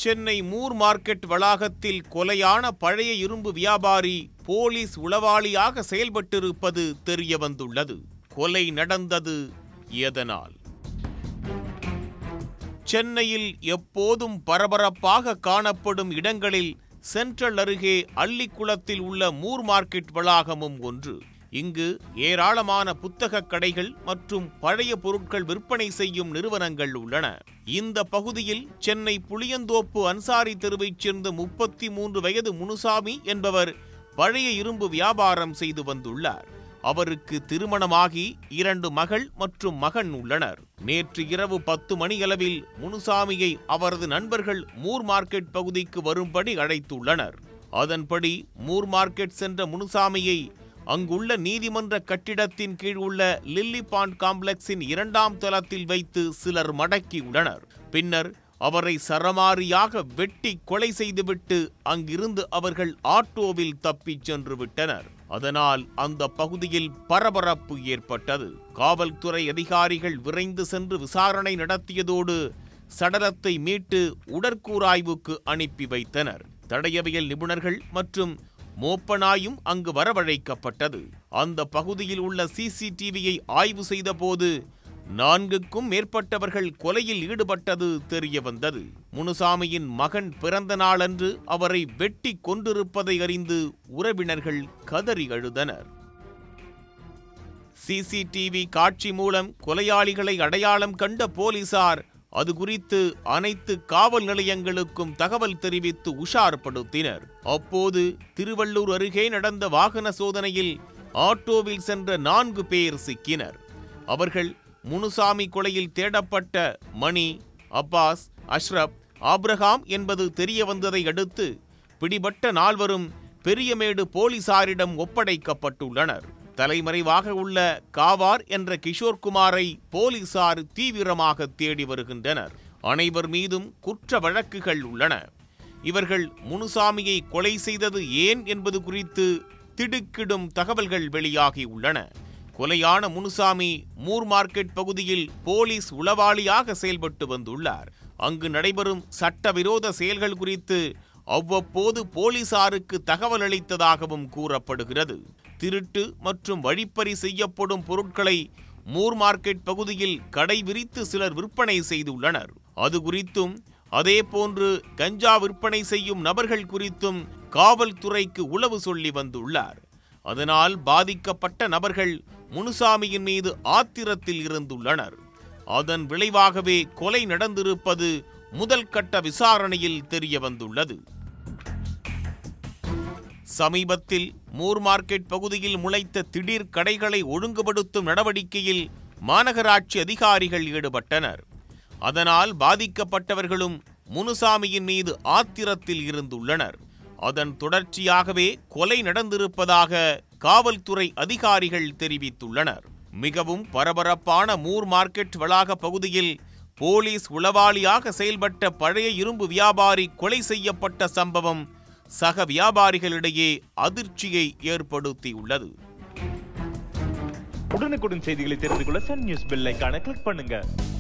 Chennai Moore market வளாகத்தில் கொலையான பழைய இரும்பு வியாபாரி போலீஸ் உளவாளியாக செயல்பட்டிருப்பது தெரிய வந்துள்ளது கொலை நடந்தது எதனால் சென்னையில் எப்போதும் பரபரப்பாக காணப்படும் இடங்களில் சென்ட்ரல் அருகே அள்ளிக்குளத்தில் உள்ள மூர் மார்க்கெட் வளாகமும் ஒன்று இங்கு ஏராளமான புத்தகக் கடைகள் மற்றும் பழைய பொருட்கள் விற்பனை செய்யும் நிறுவனங்கள் உள்ளன இந்த பகுதியில் சென்னை புளியந்தோப்பு அன்சாரி தெருவைச் சேர்ந்த முப்பத்தி மூன்று வயது முனுசாமி என்பவர் பழைய இரும்பு வியாபாரம் செய்து வந்துள்ளார் அவருக்கு திருமணமாகி இரண்டு மகள் மற்றும் மகன் உள்ளனர் நேற்று இரவு பத்து மணியளவில் முனுசாமியை அவரது நண்பர்கள் மூர் மார்க்கெட் பகுதிக்கு வரும்படி அழைத்துள்ளனர் அதன்படி மூர் மார்க்கெட் சென்ற முனுசாமியை அங்குள்ள நீதிமன்ற கட்டிடத்தின் கீழ் உள்ள லில்லி பாண்ட் காம்ப்ளெக்ஸின் இரண்டாம் தளத்தில் வைத்து சிலர் மடக்கியுள்ளனர் பின்னர் அவரை சரமாரியாக வெட்டி கொலை செய்துவிட்டு அங்கிருந்து அவர்கள் ஆட்டோவில் தப்பிச் சென்று விட்டனர் அதனால் அந்த பகுதியில் பரபரப்பு ஏற்பட்டது காவல்துறை அதிகாரிகள் விரைந்து சென்று விசாரணை நடத்தியதோடு சடலத்தை மீட்டு உடற்கூராய்வுக்கு அனுப்பி வைத்தனர் தடயவியல் நிபுணர்கள் மற்றும் மோப்பனாயும் அங்கு வரவழைக்கப்பட்டது அந்த பகுதியில் உள்ள சிசிடிவியை ஆய்வு செய்தபோது நான்குக்கும் மேற்பட்டவர்கள் கொலையில் ஈடுபட்டது தெரிய வந்தது முனுசாமியின் மகன் பிறந்த நாளன்று அவரை வெட்டி கொண்டிருப்பதை அறிந்து உறவினர்கள் கதறி அழுதனர் சிசிடிவி காட்சி மூலம் கொலையாளிகளை அடையாளம் கண்ட போலீசார் அது குறித்து அனைத்து காவல் நிலையங்களுக்கும் தகவல் தெரிவித்து உஷார்படுத்தினர் அப்போது திருவள்ளூர் அருகே நடந்த வாகன சோதனையில் ஆட்டோவில் சென்ற நான்கு பேர் சிக்கினர் அவர்கள் முனுசாமி கொலையில் தேடப்பட்ட மணி அப்பாஸ் அஷ்ரப் ஆப்ரஹாம் என்பது தெரிய வந்ததை அடுத்து பிடிபட்ட நால்வரும் பெரியமேடு போலீசாரிடம் ஒப்படைக்கப்பட்டுள்ளனர் தலைமறைவாக உள்ள காவார் என்ற கிஷோர்குமாரை போலீசார் தீவிரமாக தேடி வருகின்றனர் அனைவர் மீதும் குற்ற வழக்குகள் உள்ளன இவர்கள் முனுசாமியை கொலை செய்தது ஏன் என்பது குறித்து திடுக்கிடும் தகவல்கள் வெளியாகி உள்ளன கொலையான முனுசாமி மூர் மார்க்கெட் பகுதியில் போலீஸ் உளவாளியாக செயல்பட்டு வந்துள்ளார் அங்கு நடைபெறும் சட்டவிரோத செயல்கள் குறித்து அவ்வப்போது போலீசாருக்கு தகவல் அளித்ததாகவும் கூறப்படுகிறது திருட்டு மற்றும் வழிப்பறி செய்யப்படும் பொருட்களை மூர் மார்க்கெட் பகுதியில் கடை விரித்து சிலர் விற்பனை செய்துள்ளனர் அது குறித்தும் அதே போன்று கஞ்சா விற்பனை செய்யும் நபர்கள் குறித்தும் காவல்துறைக்கு உளவு சொல்லி வந்துள்ளார் அதனால் பாதிக்கப்பட்ட நபர்கள் முனுசாமியின் மீது ஆத்திரத்தில் இருந்துள்ளனர் அதன் விளைவாகவே கொலை நடந்திருப்பது முதல் கட்ட விசாரணையில் தெரிய வந்துள்ளது சமீபத்தில் மூர் மார்க்கெட் பகுதியில் முளைத்த திடீர் கடைகளை ஒழுங்குபடுத்தும் நடவடிக்கையில் மாநகராட்சி அதிகாரிகள் ஈடுபட்டனர் அதனால் பாதிக்கப்பட்டவர்களும் முனுசாமியின் மீது ஆத்திரத்தில் இருந்துள்ளனர் அதன் தொடர்ச்சியாகவே கொலை நடந்திருப்பதாக காவல்துறை அதிகாரிகள் தெரிவித்துள்ளனர் மிகவும் பரபரப்பான மூர் மார்க்கெட் வளாக பகுதியில் போலீஸ் உளவாளியாக செயல்பட்ட பழைய இரும்பு வியாபாரி கொலை செய்யப்பட்ட சம்பவம் சக வியாபாரிகளிடையே அதிர்ச்சியை ஏற்படுத்தியுள்ளது உடனுக்குடன் செய்திகளை தெரிந்து கொள்ள சன் நியூஸ் பெல் ஐகானை கிளிக் பண்ணுங்க